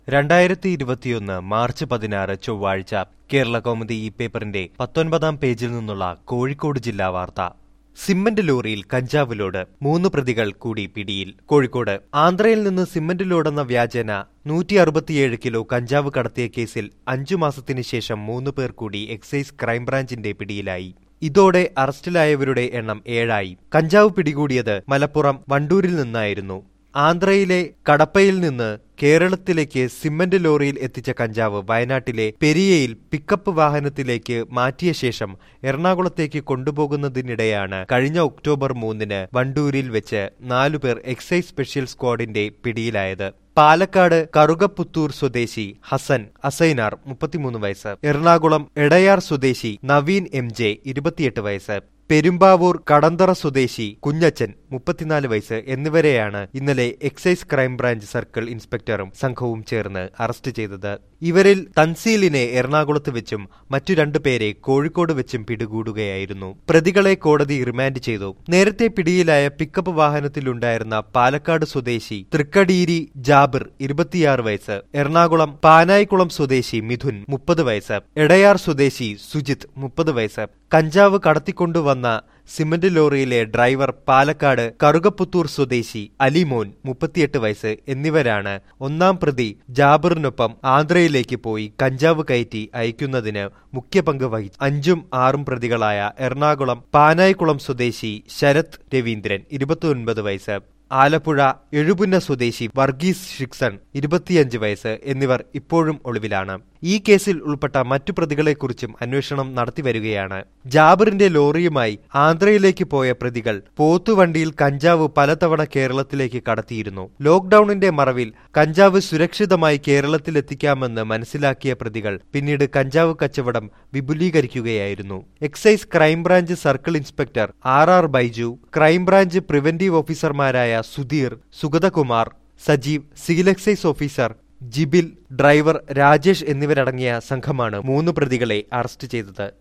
രണ്ടായിരത്തി ഇരുപത്തിയൊന്ന് മാർച്ച് പതിനാറ് ചൊവ്വാഴ്ച കേരള കൗമുദി ഈ പേപ്പറിന്റെ പത്തൊൻപതാം പേജിൽ നിന്നുള്ള കോഴിക്കോട് ജില്ലാ വാർത്ത സിമന്റ് ലോറിയിൽ കഞ്ചാവ് ലോഡ് മൂന്ന് പ്രതികൾ കൂടി പിടിയിൽ കോഴിക്കോട് ആന്ധ്രയിൽ നിന്ന് സിമന്റ് ലോഡെന്ന വ്യാജേന നൂറ്റി അറുപത്തിയേഴ് കിലോ കഞ്ചാവ് കടത്തിയ കേസിൽ അഞ്ചു മാസത്തിന് ശേഷം മൂന്ന് പേർ കൂടി എക്സൈസ് ക്രൈംബ്രാഞ്ചിന്റെ പിടിയിലായി ഇതോടെ അറസ്റ്റിലായവരുടെ എണ്ണം ഏഴായി കഞ്ചാവ് പിടികൂടിയത് മലപ്പുറം വണ്ടൂരിൽ നിന്നായിരുന്നു ആന്ധ്രയിലെ കടപ്പയിൽ നിന്ന് കേരളത്തിലേക്ക് സിമന്റ് ലോറിയിൽ എത്തിച്ച കഞ്ചാവ് വയനാട്ടിലെ പെരിയയിൽ പിക്കപ്പ് വാഹനത്തിലേക്ക് മാറ്റിയ ശേഷം എറണാകുളത്തേക്ക് കൊണ്ടുപോകുന്നതിനിടെയാണ് കഴിഞ്ഞ ഒക്ടോബർ മൂന്നിന് വണ്ടൂരിൽ വെച്ച് നാലുപേർ എക്സൈസ് സ്പെഷ്യൽ സ്ക്വാഡിന്റെ പിടിയിലായത് പാലക്കാട് കറുകപ്പുത്തൂർ സ്വദേശി ഹസൻ അസൈനാർ മുപ്പത്തിമൂന്ന് വയസ്സ് എറണാകുളം എടയാർ സ്വദേശി നവീൻ എം ജെ ഇരുപത്തിയെട്ട് വയസ്സ് പെരുമ്പാവൂർ കടന്തറ സ്വദേശി കുഞ്ഞച്ചൻ മുപ്പത്തിനാല് വയസ്സ് എന്നിവരെയാണ് ഇന്നലെ എക്സൈസ് ക്രൈംബ്രാഞ്ച് സർക്കിൾ ഇൻസ്പെക്ടറും സംഘവും ചേർന്ന് അറസ്റ്റ് ചെയ്തത് ഇവരിൽ തൻസീലിനെ എറണാകുളത്ത് വെച്ചും മറ്റു രണ്ടുപേരെ കോഴിക്കോട് വെച്ചും പിടികൂടുകയായിരുന്നു പ്രതികളെ കോടതി റിമാൻഡ് ചെയ്തു നേരത്തെ പിടിയിലായ പിക്കപ്പ് വാഹനത്തിലുണ്ടായിരുന്ന പാലക്കാട് സ്വദേശി തൃക്കടീരി ജാബിർ ഇരുപത്തിയാറ് വയസ്സ് എറണാകുളം പാനായിക്കുളം സ്വദേശി മിഥുൻ മുപ്പത് വയസ്സ് എടയാർ സ്വദേശി സുജിത് മുപ്പത് വയസ്സ് കഞ്ചാവ് കടത്തിക്കൊണ്ടുവന്ന സിമന്റ് ലോറിയിലെ ഡ്രൈവർ പാലക്കാട് കറുകപ്പുത്തൂർ സ്വദേശി അലിമോൻ മുപ്പത്തിയെട്ട് വയസ്സ് എന്നിവരാണ് ഒന്നാം പ്രതി ജാബിറിനൊപ്പം ആന്ധ്രയിലേക്ക് പോയി കഞ്ചാവ് കയറ്റി അയക്കുന്നതിന് മുഖ്യ പങ്ക് വഹിച്ചു അഞ്ചും ആറും പ്രതികളായ എറണാകുളം പാനായിക്കുളം സ്വദേശി ശരത് രവീന്ദ്രൻ ഇരുപത്തിയൊൻപത് വയസ്സ് ആലപ്പുഴ എഴുപുന്ന സ്വദേശി വർഗീസ് ഷിക്സൺ ഇരുപത്തിയഞ്ച് വയസ്സ് എന്നിവർ ഇപ്പോഴും ഒളിവിലാണ് ഈ കേസിൽ ഉൾപ്പെട്ട മറ്റു പ്രതികളെക്കുറിച്ചും അന്വേഷണം നടത്തിവരികയാണ് ജാബിറിന്റെ ലോറിയുമായി ആന്ധ്രയിലേക്ക് പോയ പ്രതികൾ പോത്തുവണ്ടിയിൽ കഞ്ചാവ് പലതവണ കേരളത്തിലേക്ക് കടത്തിയിരുന്നു ലോക്ഡൌണിന്റെ മറവിൽ കഞ്ചാവ് സുരക്ഷിതമായി കേരളത്തിലെത്തിക്കാമെന്ന് മനസ്സിലാക്കിയ പ്രതികൾ പിന്നീട് കഞ്ചാവ് കച്ചവടം വിപുലീകരിക്കുകയായിരുന്നു excise crime branch circle inspector R R Baiju crime branch preventive ഓഫീസർമാരായ Sudheer Sugathakumar Sajeev civil excise officer Jibil driver Rajesh എന്നിവരടങ്ങിയ സംഘമാണ് മൂന്ന് പ്രതികളെ അറസ്റ്റ് ചെയ്തത്